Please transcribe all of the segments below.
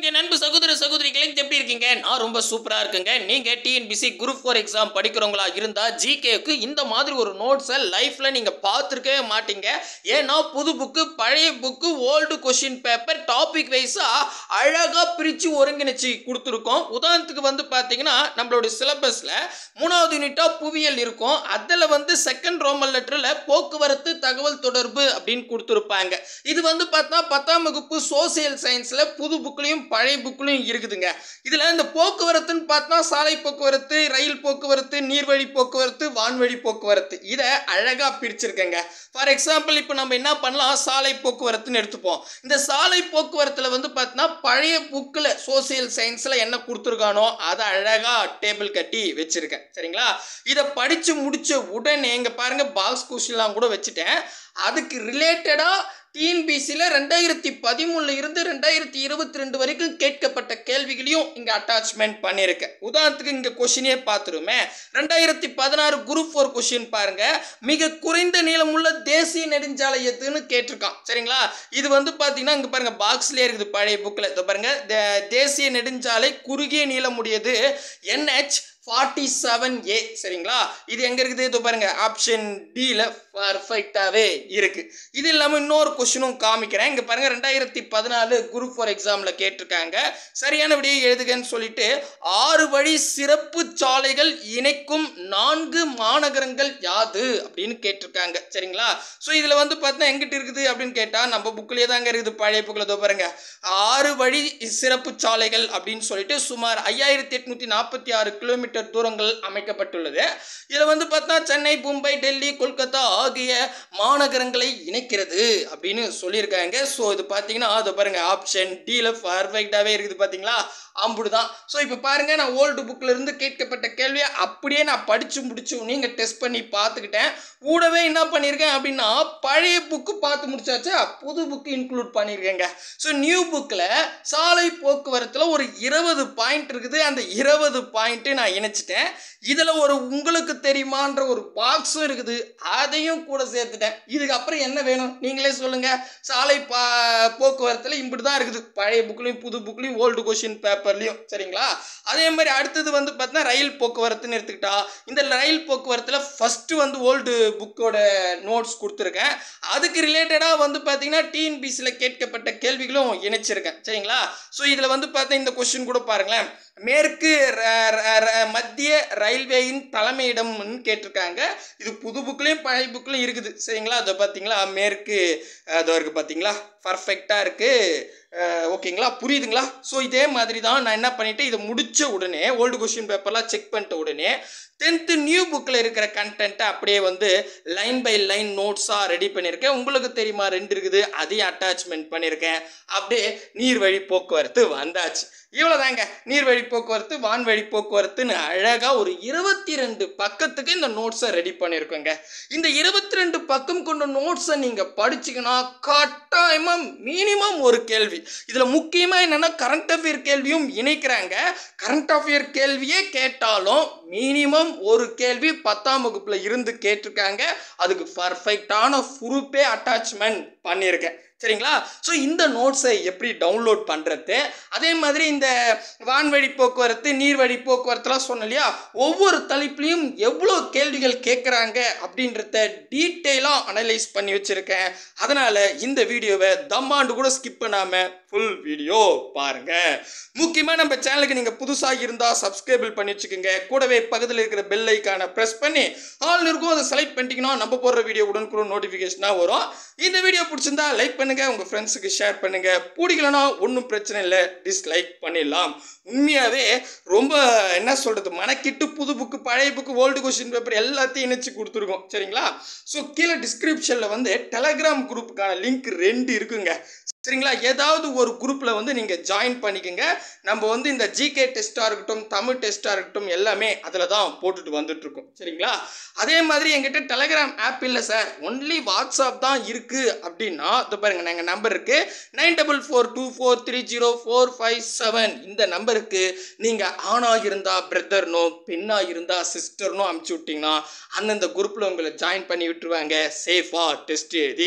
என் அன்பு சகோதர சகோதரிகளே எப்படி இருக்கீங்க நான் ரொம்ப சூப்பரா இருக்குங்க நீங்க டிஎன்பிசி குரூப் ஃபோர் எக்ஸாம் படிக்கிறவங்களா இருந்தா ஜிகேக்கு இந்த மாதிரி ஒரு நோட்ஸை லைஃப்ல நீங்க பார்த்துருக்கவே மாட்டீங்க ஏன்னா புது புக்கு பழைய book old question paper topic வைஸா அழகா பிரிச்சு ஒருங்கிணைச்சு கொடுத்துருக்கோம் உதாரணத்துக்கு வந்து பாத்தீங்கன்னா நம்மளோட சிலபஸ்ல மூணாவது யூனிட்டா புவியியல் இருக்கும் அதில் வந்து செகண்ட் ரோமல் லெட்டரில் போக்குவரத்து தகவல் தொடர்பு அப்படின்னு கொடுத்துருப்பாங்க இது வந்து பார்த்தா பத்தாம் வகுப்பு சோசியல் சயின்ஸில் புது புக்லையும் பழைய புக்லையும் இருக்குதுங்க இதில் இந்த போக்குவரத்துன்னு பார்த்தா சாலை போக்குவரத்து ரயில் போக்குவரத்து நீர்வழி போக்குவரத்து வான்வழி போக்குவரத்து இதை அழகாக பிரிச்சிருக்கேங்க ஃபார் எக்ஸாம்பிள் இப்போ நம்ம என்ன பண்ணலாம் சாலை போக்குவரத்துன்னு எடுத்துப்போம் இந்த சாலை போக்குவரத்தில் வந்து பார்த்தீங்கன்னா பழைய புக்கில் சோசியல் சயின்ஸில் என்ன கொடுத்துருக்கானோ அதை அழகாக டேபிள் கட்டி வச்சுருக்கேன் சரிங்களா இதை படித்து முடிச்ச உடனே இங்கே பாருங்கள் பாக்ஸ் கொஸ்டின்லாம் கூட வச்சுட்டேன் அதுக்கு ரிலேட்டடாக டிஎன்பிசியில் ரெண்டாயிரத்தி பதிமூணுல இருந்து ரெண்டாயிரத்தி இருபத்தி ரெண்டு வரைக்கும் கேட்கப்பட்ட கேள்விகளையும் இங்கே அட்டாச்மெண்ட் பண்ணியிருக்கேன் உதாரணத்துக்கு இங்கே கொஷினே பார்த்துருமே ரெண்டாயிரத்தி பதினாறு குரூப் ஃபோர் கொஷின் பாருங்க மிக குறைந்த நீளமுள்ள தேசிய நெடுஞ்சாலை எதுன்னு கேட்டிருக்கான் சரிங்களா இது வந்து பார்த்தீங்கன்னா இங்கே பாருங்க பாக்ஸ்லேயே இருக்குது பழைய புக்கில் இதோ பாருங்க தே- தேசிய நெடுஞ்சாலை குறுகிய நீளமுடையது என்ஹெச் ஃபார்ட்டி செவன் ஏ சரிங்களா இது எங்கே இருக்குது இதோ பாருங்க ஆப்ஷன் டியில் பர்ஃபெக்டாகவே இருக்குது இது இல்லாமல் இன்னொரு கொஷினும் காமிக்கிறேன் இங்கே பாருங்க ரெண்டாயிரத்தி பதினாலு குரூப் ஃபார் எக்ஸாமில் கேட்டிருக்காங்க சரியான விடையை எழுதுகன்னு சொல்லிட்டு ஆறு வழி சிறப்பு சாலைகள் இணைக்கும் நான்கு மாநகரங்கள் யாது அப்படின்னு கேட்டிருக்காங்க சரிங்களா ஸோ இதில் வந்து பார்த்தா எங்கிட்ட இருக்குது அப்படின்னு கேட்டால் நம்ம புக்கிலே தாங்க இருக்குது பழைய புக்கில் இதோ பாருங்க ஆறு வழி சிறப்பு சாலைகள் அப்படின்னு சொல்லிட்டு சுமார் ஐயாயிரத்தி எட்நூற்றி நாற்பத்தி ஆறு கிலோமீட்டர் தூரங்கள் அமைக்கப்பட்டுள்ளது இதில் வந்து பார்த்தா சென்னை மும்பை டெல்லி கொல்கத்தா ஆகிய மாநகரங்களை இணைக்கிறது அப்படின்னு சொல்லியிருக்காங்க ஸோ இது பார்த்தீங்கன்னா அது பாருங்க ஆப்ஷன் டியில் பர்ஃபெக்டாகவே இருக்குது பார்த்தீங்களா அம்புடு தான் ஸோ இப்போ பாருங்க நான் ஓல்டு புக்கில் இருந்து கேட்கப்பட்ட கேள்வியை அப்படியே நான் படித்து முடிச்சு நீங்கள் டெஸ்ட் பண்ணி பார்த்துக்கிட்டேன் கூடவே என்ன பண்ணியிருக்கேன் அப்படின்னா பழைய புக்கு பார்த்து முடிச்சாச்சா புது புக்கு இன்க்ளூட் பண்ணியிருக்கேங்க ஸோ நியூ புக்கில் சாலை போக்குவரத்தில் ஒரு இருபது பாயிண்ட் இருக்குது அந்த இருபது பாயிண்ட்டு நான் இணைச்சிட்டேன் இதில் ஒரு உங்களுக்கு தெரியுமான்ற ஒரு பாக்ஸும் இருக்குது அதையும் கூட சேர்த்துட்டேன் இதுக்கப்புறம் என்ன வேணும் நீங்களே சொல்லுங்கள் சாலை பா போக்குவரத்தில் இப்படி தான் இருக்குது பழைய புக்லேயும் புது புக்லேயும் ஓல்டு கொஷின் பேப்பர்லேயும் சரிங்களா அதே மாதிரி அடுத்தது வந்து பார்த்தீங்கன்னா ரயில் போக்குவரத்துன்னு எடுத்துக்கிட்டா இந்த ரயில் போக்குவரத்தில் ஃபஸ்ட்டு வந்து ஓல்டு புக்கோட நோட்ஸ் கொடுத்துருக்கேன் அதுக்கு ரிலேட்டடாக வந்து பார்த்தீங்கன்னா டிஎன்பிசியில் கேட்கப்பட்ட கேள்விகளும் இணைச்சிருக்கேன் சரிங்களா ஸோ இதில் வந்து பார்த்தா இந்த கொஷின் கூட பாருங்களேன் மேற்கு ர- ர- ர- மத்திய ரயில்வேயின் தலைமையிடம்னு கேட்டிருக்காங்க இது புது புக்லேயும் பழைய புக்லேயும் இருக்குது சரிங்களா அதை பார்த்தீங்களா மேற்கு அதோ இருக்குது பார்த்தீங்களா பர்ஃபெக்டாக இருக்குது ஓகேங்களா புரியுதுங்களா ஸோ இதே மாதிரி தான் நான் என்ன பண்ணிட்டேன் இதை முடிச்ச உடனே ஓல்டு கொஷின் பேப்பர்லாம் செக் பண்ணிட்ட உடனே டென்த்து நியூ புக்கில் இருக்கிற கண்டென்ட்டை அப்படியே வந்து லைன் பை லைன் நோட்ஸாக ரெடி பண்ணியிருக்கேன் உங்களுக்கு தெரியுமா ரெண்டு இருக்குது அதையும் அட்டாச்மெண்ட் பண்ணியிருக்கேன் அப்படியே நீர்வழி போக்குவரத்து வந்தாச்சு இவ்வளோதாங்க நீர்வழி போக்குவரத்து வான்வழி போக்குவரத்துன்னு அழகாக ஒரு இருபத்தி ரெண்டு பக்கத்துக்கு இந்த நோட்ஸை ரெடி பண்ணியிருக்கோங்க இந்த இருபத்தி ரெண்டு பக்கம் கொண்ட நோட்ஸை நீங்கள் படிச்சீங்கன்னா கட்டாயமாக மினிமம் ஒரு கேள்வி இதில் முக்கியமாக என்னென்னா கரண்ட் அஃபேர் கேள்வியும் இணைக்கிறாங்க கரண்ட் அஃபேர் கேள்வியே கேட்டாலும் மினிமம் ஒரு கேள்வி பத்தாம் வகுப்பில் இருந்து கேட்டிருக்காங்க அதுக்கு பர்ஃபெக்டான ப்ரூஃபே அட்டாச்மெண்ட் பண்ணியிருக்கேன் சரிங்களா ஸோ இந்த நோட்ஸை எப்படி டவுன்லோட் பண்ணுறது அதே மாதிரி இந்த வான்வழி போக்குவரத்து நீர்வழி போக்குவரத்துலாம் சொன்னேன் இல்லையா ஒவ்வொரு தலைப்புலையும் எவ்வளோ கேள்விகள் கேட்குறாங்க அப்படின்றத டீட்டெயிலாக அனலைஸ் பண்ணி வச்சுருக்கேன் அதனால் இந்த வீடியோவை தம்மாண்டு கூட ஸ்கிப் பண்ணாமல் ஃபுல் வீடியோ பாருங்கள் முக்கியமாக நம்ம சேனலுக்கு நீங்கள் புதுசாக இருந்தால் சப்ஸ்கிரைபிள் பண்ணி வச்சுக்கோங்க கூடவே பக்கத்தில் இருக்கிற பெல் ஐக்கானை ப்ரெஸ் பண்ணி ஆல் இருக்கும் அதை செலக்ட் பண்ணிட்டீங்கன்னா நம்ம போடுற வீடியோ உடனுக்குடன் நோட்டிஃபிகேஷனாக வரும் இந்த வீடியோ பிடிச்சிருந்தா லைக் பண்ணுங்கள் உங்கள் ஃப்ரெண்ட்ஸுக்கு ஷேர் பண்ணுங்கள் பிடிக்கலனா ஒன்றும் பிரச்சனை இல்லை டிஸ்லைக் பண்ணிடலாம் உண்மையாகவே ரொம்ப என்ன சொல்கிறது மனக்கிட்டு புது புக்கு பழைய புக்கு ஓல்டு கொஸ்டின் பேப்பர் எல்லாத்தையும் இணைச்சு கொடுத்துருக்கோம் சரிங்களா ஸோ கீழே டிஸ்கிரிப்ஷனில் வந்து டெலகிராம் குரூப்புக்கான லிங்க் ரெண்டு இருக்குங்க சரிங்களா ஏதாவது ஒரு குரூப்பில் வந்து நீங்கள் ஜாயின் பண்ணிக்கோங்க நம்ம வந்து இந்த ஜிகே டெஸ்ட்டாக இருக்கட்டும் தமிழ் டெஸ்ட்டாக இருக்கட்டும் எல்லாமே அதில் தான் போட்டுட்டு வந்துட்டுருக்கோம் சரிங்களா அதே மாதிரி எங்கிட்ட டெலகிராம் ஆப் இல்லை சார் ஒன்லி வாட்ஸ்அப் தான் இருக்குது அப்படின்னா இது பாருங்கள் நாங்கள் நம்பர் இருக்குது nine double four two four three zero four five seven இந்த நம்பருக்கு நீங்கள் ஆணாக இருந்தால் பிரதர்னோ பெண்ணாக இருந்தால் சிஸ்டர்னோ அமுச்சு விட்டிங்கன்னா அந்தந்த குரூப்பில் உங்களை ஜாயின் பண்ணி விட்டுருவாங்க சேஃபாக டெஸ்ட் எழுதி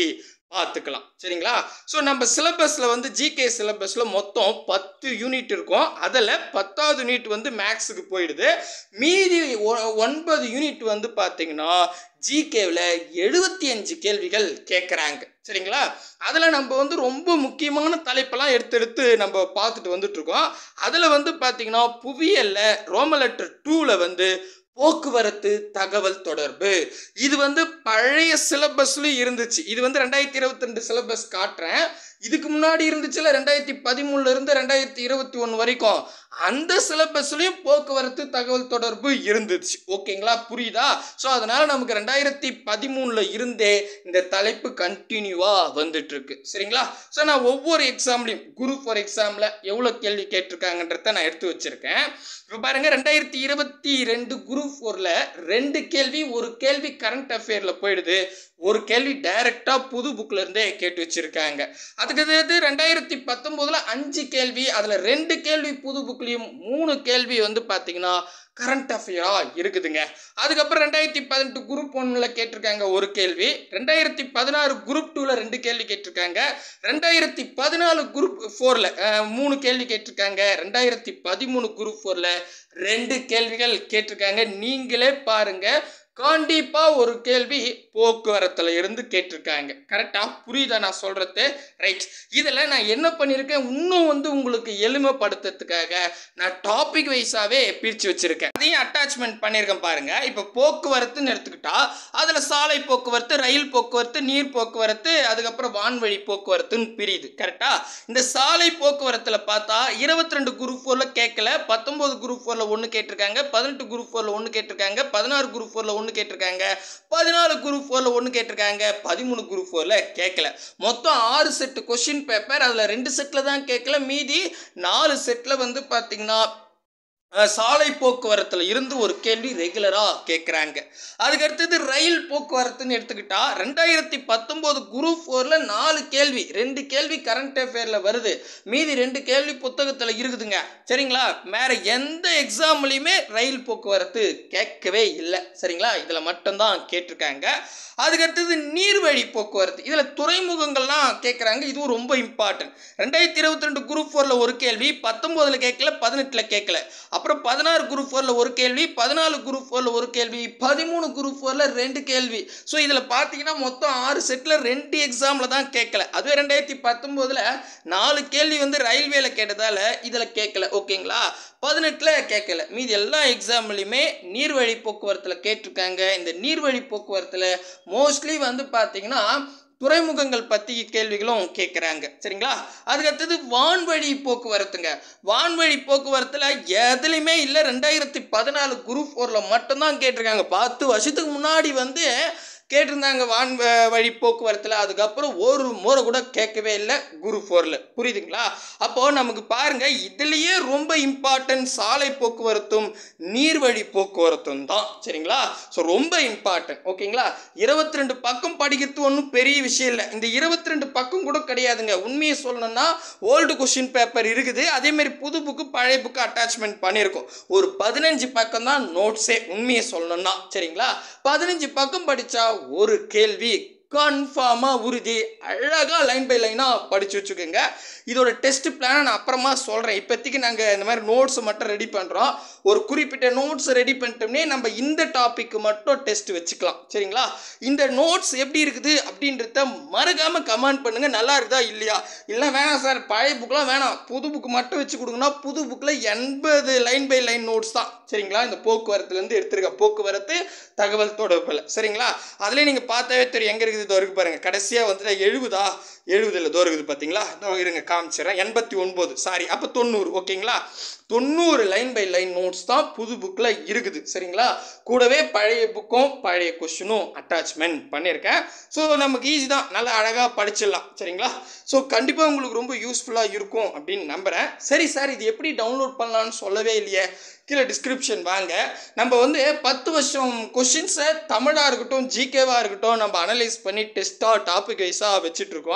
பார்த்துக்கலாம் சரிங்களா ஸோ நம்ம சிலபஸில் வந்து ஜிகே சிலபஸில் மொத்தம் பத்து யூனிட் இருக்கும் அதில் பத்தாவது யூனிட் வந்து மேக்ஸுக்கு போயிடுது மீதி ஒ- ஒன்பது யூனிட் வந்து பார்த்தீங்கன்னா ஜிகேவில் எழுபத்தி அஞ்சு கேள்விகள் கேட்குறாங்க சரிங்களா அதில் நம்ம வந்து ரொம்ப முக்கியமான தலைப்பெல்லாம் எடுத்து எடுத்து நம்ம பார்த்துட்டு வந்துட்டு இருக்கோம் அதில் வந்து பார்த்தீங்கன்னா புவியியலில் ரோம லெட்டர் டூவில் வந்து போக்குவரத்து தகவல் தொடர்பு இது வந்து பழைய சிலபஸ்லயும் இருந்துச்சு இது வந்து ரெண்டாயிரத்தி இருபத்தி ரெண்டு சிலபஸ் காட்டுறேன் இதுக்கு முன்னாடி இருந்துச்சுல ரெண்டாயிரத்தி பதிமூணுல இருந்து ரெண்டாயிரத்தி இருபத்தி ஒன்று வரைக்கும் அந்த சிலபஸ்லயும் போக்குவரத்து தகவல் தொடர்பு இருந்துச்சு ஓகேங்களா புரியுதா ஸோ அதனால நமக்கு ரெண்டாயிரத்தி பதிமூணுல இருந்தே இந்த தலைப்பு கண்டினியூவா வந்துட்டு இருக்கு சரிங்களா ஸோ நான் ஒவ்வொரு எக்ஸாம்லையும் குரூப் ஃபார் எக்ஸாம்ல எவ்வளோ கேள்வி கேட்டிருக்காங்கன்றத நான் எடுத்து வச்சிருக்கேன் இப்போ பாருங்க ரெண்டாயிரத்தி இருபத்தி ரெண்டு குரூப் ஃபோரில் ரெண்டு கேள்வி ஒரு கேள்வி கரண்ட் அஃபேரில் போயிடுது ஒரு கேள்வி டைரெக்டாக புது புக்ல இருந்தே கேட்டு வச்சிருக்காங்க அதுக்கு அடுத்தது ரெண்டாயிரத்தி பத்தொம்போதில் அஞ்சு கேள்வி அதில் ரெண்டு கேள்வி புது புக்லேயும் மூணு கேள்வி வந்து பார்த்தீங்கன்னா கரண்ட் அஃபேராக இருக்குதுங்க அதுக்கப்புறம் ரெண்டாயிரத்தி பதினெட்டு குரூப் ஒன்றில் கேட்டிருக்காங்க ஒரு கேள்வி ரெண்டாயிரத்தி பதினாறு குரூப் டூவில் ரெண்டு கேள்வி கேட்டிருக்காங்க ரெண்டாயிரத்தி பதினாலு குரூப் ஃபோரில் மூணு கேள்வி கேட்டிருக்காங்க ரெண்டாயிரத்தி பதிமூணு குரூப் ஃபோரில் ரெண்டு கேள்விகள் கேட்டிருக்காங்க நீங்களே பாருங்க கண்டிப்பா ஒரு கேள்வி போக்குவரத்துல இருந்து கேட்டிருக்காங்க கரெக்டா புரியுதா நான் சொல்றது ரைட் இதில் நான் என்ன பண்ணியிருக்கேன் இன்னும் வந்து உங்களுக்கு எளிமைப்படுத்துறதுக்காக நான் டாபிக் வைஸாவே பிரித்து வச்சிருக்கேன் அதையும் அட்டாச்மெண்ட் பண்ணியிருக்கேன் பாருங்க இப்போ போக்குவரத்துன்னு எடுத்துக்கிட்டா அதில் சாலை போக்குவரத்து ரயில் போக்குவரத்து நீர் போக்குவரத்து அதுக்கப்புறம் வான்வழி போக்குவரத்துன்னு பிரியுது கரெக்டா இந்த சாலை போக்குவரத்தில் பார்த்தா இருபத்தி ரெண்டு குரூப் ஃபோரில் கேட்கல பத்தொம்போது குரூப் ஃபோரில் ஒன்று கேட்டிருக்காங்க பதினெட்டு குரூப் ஃபோரில் ஒன்று கேட்டிருக்காங்க பதினாறு குரூப் ஃபோரில் ஒன்று கேட்டிருக்காங்க பதினாலு குரூப் ஃபோரில் ஒன்று கேட்டிருக்காங்க பதிமூணு குரூப் ஃபோரில் கேட்கல மொத்தம் ஆறு செட்டு கொஷின் பேப்பர் அதில் ரெண்டு செட்டில் தான் கேட்கல மீதி நாலு செட்டில் வந்து பார்த்தீங்கன்னா அஹ், சாலை போக்குவரத்தில் இருந்து ஒரு கேள்வி ரெகுலராக கேட்குறாங்க அதுக்கு அடுத்தது ரயில் போக்குவரத்துன்னு எடுத்துக்கிட்டா ரெண்டாயிரத்தி பத்தொம்போது குரூப் ஃபோரில் நாலு கேள்வி ரெண்டு கேள்வி கரண்ட் அஃபேரில் வருது மீதி ரெண்டு கேள்வி புத்தகத்தில் இருக்குதுங்க சரிங்களா வேற எந்த எக்ஸாம்லையுமே ரயில் போக்குவரத்து கேட்கவே இல்லை சரிங்களா இதில் மட்டும்தான் கேட்டிருக்காங்க அதுக்கடுத்தது நீர்வழி போக்குவரத்து இதில் துறைமுகங்கள்லாம் கேட்குறாங்க இதுவும் ரொம்ப இம்பார்ட்டன்ட் ரெண்டாயிரத்தி இருபத்தி ரெண்டு குரூப் ஃபோரில் ஒரு கேள்வி பத்தொம்போதில் கேட்கல பதினெட்டில் கேட்கல அப்புறம் பதினாறு குரூப் ஃபோரில் ஒரு கேள்வி பதினாலு குரூப் ஃபோரில் ஒரு கேள்வி பதிமூணு குரூப் ஃபோரில் ரெண்டு கேள்வி ஸோ இதில் பார்த்தீங்கன்னா மொத்தம் ஆறு செட்டில் ரெண்டு எக்ஸாமில் தான் கேட்கல அதுவே ரெண்டாயிரத்தி பத்தொம்போதில் நாலு கேள்வி வந்து ரயில்வேல கேட்டதால இதில் கேட்கல ஓகேங்களா பதினெட்டில் கேட்கல மீதி எல்லா எக்ஸாம்லையுமே நீர்வழி போக்குவரத்தில் கேட்டிருக்காங்க இந்த நீர்வழி போக்குவரத்தில் மோஸ்ட்லி வந்து பார்த்தீங்கன்னா துறைமுகங்கள் பற்றி கேள்விகளும் கேட்குறாங்க சரிங்களா அதுக்கடுத்தது வான்வழி போக்குவரத்துங்க வான்வழி போக்குவரத்தில் எதுலையுமே இல்லை ரெண்டாயிரத்தி பதினாலு குரூப் ஃபோரில் மட்டும்தான் கேட்டிருக்காங்க பத்து வருஷத்துக்கு முன்னாடி வந்து கேட்டிருந்தாங்க வான் வ- வழி போக்குவரத்தில் அதுக்கப்புறம் ஒரு முறை கூட கேட்கவே இல்லை குரு ஃபோரில் புரியுதுங்களா அப்போது நமக்கு பாருங்கள் இதுலேயே ரொம்ப இம்பார்ட்டன்ட் சாலை போக்குவரத்தும் நீர்வழி போக்குவரத்தும் தான் சரிங்களா ஸோ ரொம்ப இம்பார்ட்டன்ட் ஓகேங்களா இருபத்தி ரெண்டு பக்கம் படிக்கிறது ஒன்றும் பெரிய விஷயம் இல்லை இந்த இருபத்தி ரெண்டு பக்கம் கூட கிடையாதுங்க உண்மையை சொல்லணும்னா ஓல்டு கொஷின் பேப்பர் இருக்குது அதேமாரி புது புக்கு பழைய புக்கு அட்டாச்மெண்ட் பண்ணியிருக்கோம் ஒரு பதினஞ்சு பக்கம் தான் நோட்ஸே உண்மையை சொல்லணும்னா சரிங்களா பதினஞ்சு பக்கம் படித்தா ஒரு கேள்வி கன்ஃபார்மாக உறுதி அழகாக லைன் பை லைனாக படித்து வச்சுக்கோங்க இதோட டெஸ்ட் பிளானை நான் அப்புறமா சொல்கிறேன் இப்போதைக்கு நாங்கள் இந்த மாதிரி நோட்ஸ் மட்டும் ரெடி பண்ணுறோம் ஒரு குறிப்பிட்ட நோட்ஸ் ரெடி பண்ணிட்டோம்னே நம்ம இந்த டாபிக்கு மட்டும் டெஸ்ட் வச்சுக்கலாம் சரிங்களா இந்த நோட்ஸ் எப்படி இருக்குது அப்படின்றத மறக்காமல் கமெண்ட் பண்ணுங்கள் நல்லா இருக்குதா இல்லையா இல்லை வேணாம் சார் பழைய புக்கெலாம் வேணாம் புது புக்கு மட்டும் வச்சு கொடுங்கன்னா புது புக்கில் எண்பது லைன் பை லைன் நோட்ஸ் தான் சரிங்களா இந்த போக்குவரத்துலேருந்து எடுத்திருக்கேன் போக்குவரத்து தகவல் தொடர்பில் சரிங்களா அதுலேயே நீங்கள் பார்த்தாவே தெரியும் எங்கே இருக்குது இதோ இருக்கு பாருங்கள் கடைசியாக வந்துட்டு எழுபதா எழுபதில் தோ இருக்குது பார்த்தீங்களா இதோ இருங்க காமிச்சிடுறேன் எண்பத்தி ஒன்பது சாரி அப்போ தொண்ணூறு ஓகேங்களா தொண்ணூறு லைன் பை லைன் நோட்ஸ் தான் புது புக்கில் இருக்குது சரிங்களா கூடவே பழைய புக்கும் பழைய கொஷினும் அட்டாச்மெண்ட் பண்ணியிருக்கேன் ஸோ நமக்கு ஈஸி தான் நல்லா அழகாக படிச்சிடலாம் சரிங்களா ஸோ கண்டிப்பாக உங்களுக்கு ரொம்ப யூஸ்ஃபுல்லாக இருக்கும் அப்படின்னு நம்புகிறேன் சரி சார் இது எப்படி டவுன்லோட் பண்ணலான்னு சொல்லவே இல்லையே கீழே டிஸ்கிரிப்ஷன் வாங்க நம்ம வந்து பத்து வருஷம் கொஷின்ஸை தமிழாக இருக்கட்டும் ஜிகேவாக இருக்கட்டும் நம்ம அனலைஸ் பண்ணி டெஸ்ட்டாக டாபிக் வைஸாக வச்சுட்ருக்கோம்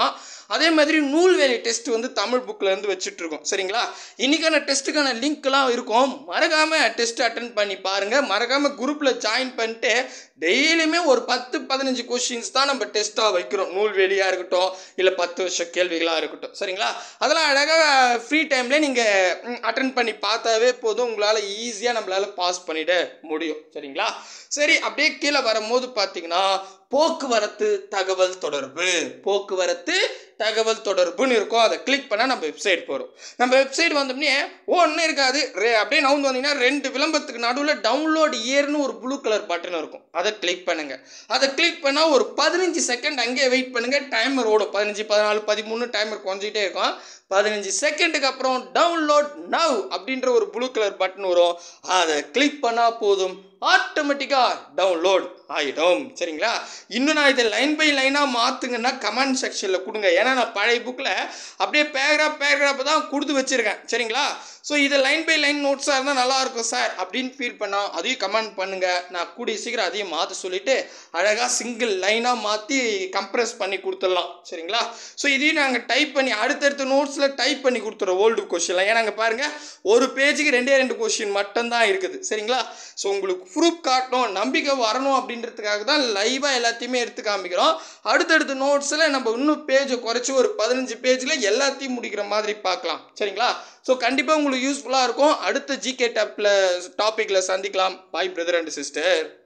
அதே மாதிரி நூல்வேலி டெஸ்ட் வந்து தமிழ் புக்கில் இருந்து வச்சுட்டு இருக்கோம் சரிங்களா இன்னைக்கான டெஸ்ட்டுக்கான லிங்க்லாம் இருக்கும் மறக்காமல் டெஸ்ட் அட்டன் பண்ணி பாருங்கள் மறக்காமல் குரூப்பில் ஜாயின் பண்ணிட்டு டெய்லியுமே ஒரு பத்து பதினஞ்சு கொஷின்ஸ் தான் நம்ம டெஸ்ட்டாக வைக்கிறோம் நூல்வேலியாக இருக்கட்டும் இல்லை பத்து வருஷம் கேள்விகளாக இருக்கட்டும் சரிங்களா அதெல்லாம் அழகாக ஃப்ரீ டைமில் நீங்கள் அட்டன் பண்ணி பார்த்தாவே போதும் உங்களால் ஈஸியாக நம்மளால் பாஸ் பண்ணிட முடியும் சரிங்களா சரி அப்படியே கீழே வரும்போது பார்த்தீங்கன்னா போக்குவரத்து தகவல் தொடர்பு போக்குவரத்து தகவல் தொடர்புன்னு இருக்கும் அதை கிளிக் பண்ணால் நம்ம வெப்சைட் போகிறோம் நம்ம வெப்சைட் வந்தோடனே ஒன்றும் இருக்காது ரெ அப்படியே நவுந்து வந்தீங்கன்னா ரெண்டு விளம்பரத்துக்கு நடுவில் டவுன்லோட் இயர்னு ஒரு ப்ளூ கலர் பட்டன் இருக்கும் அதை கிளிக் பண்ணுங்க அதை கிளிக் பண்ணால் ஒரு பதினஞ்சு செகண்ட் அங்கேயே வெயிட் பண்ணுங்க டைமர் ஓடும் பதினஞ்சு பதினாலு பதிமூணு டைமர் குறைஞ்சிட்டே இருக்கும் பதினஞ்சு செகண்டுக்கு அப்புறம் டவுன்லோட் நவ் அப்படின்ற ஒரு ப்ளூ கலர் பட்டன் வரும் அதை கிளிக் பண்ணால் போதும் ஆட்டோமேட்டிக்காக டவுன்லோட் ஆகிடும் சரிங்களா இன்னும் நான் இதை லைன் பை லைனாக மாற்றுங்கன்னா கமெண்ட் செக்ஷனில் கொடுங்க ஏன்னா நான் பழைய புக்கில் அப்படியே பேராகிராஃப் பேராகிராஃப் தான் கொடுத்து வச்சுருக்கேன் சரிங்களா ஸோ இது லைன் பை லைன் நோட்ஸாக இருந்தால் நல்லாயிருக்கும் சார் அப்படின்னு ஃபீல் பண்ணால் அதையும் கமெண்ட் பண்ணுங்கள் நான் கூடிய சீக்கிரம் அதையும் மாற்ற சொல்லிவிட்டு அழகாக சிங்கிள் லைனாக மாற்றி கம்ப்ரெஸ் பண்ணி கொடுத்துடலாம் சரிங்களா ஸோ இதையும் நாங்கள் டைப் பண்ணி அடுத்தடுத்த நோட்ஸில் டைப் பண்ணி கொடுத்துறோம் ஓல்டு கொஷின்லாம் ஏன்னா அங்கே பாருங்கள் ஒரு பேஜுக்கு ரெண்டே ரெண்டு கொஷின் மட்டும்தான் இருக்குது சரிங்களா ஸோ உங்களுக்கு ப்ரூஃப் காட்டணும் நம்பிக்கை வரணும் அப்படின்றதுக்காக தான் லைவாக எல்லாத்தையுமே எடுத்து காமிக்கிறோம் அடுத்தடுத்த நோட்ஸில் நம்ம இன்னும் பேஜை குறைச்சி ஒரு பதினஞ்சு பேஜில் எல்லாத்தையும் முடிக்கிற மாதிரி பார்க்கலாம் சரிங்களா ஸோ கண்டிப்பாக உங்களுக்கு யூஸ்ஃபுல்லாக இருக்கும் அடுத்த ஜிகே டாப்பில் டாப்பிக்கில் சந்திக்கலாம் பாய் பிரதர் அண்ட் சிஸ்டர்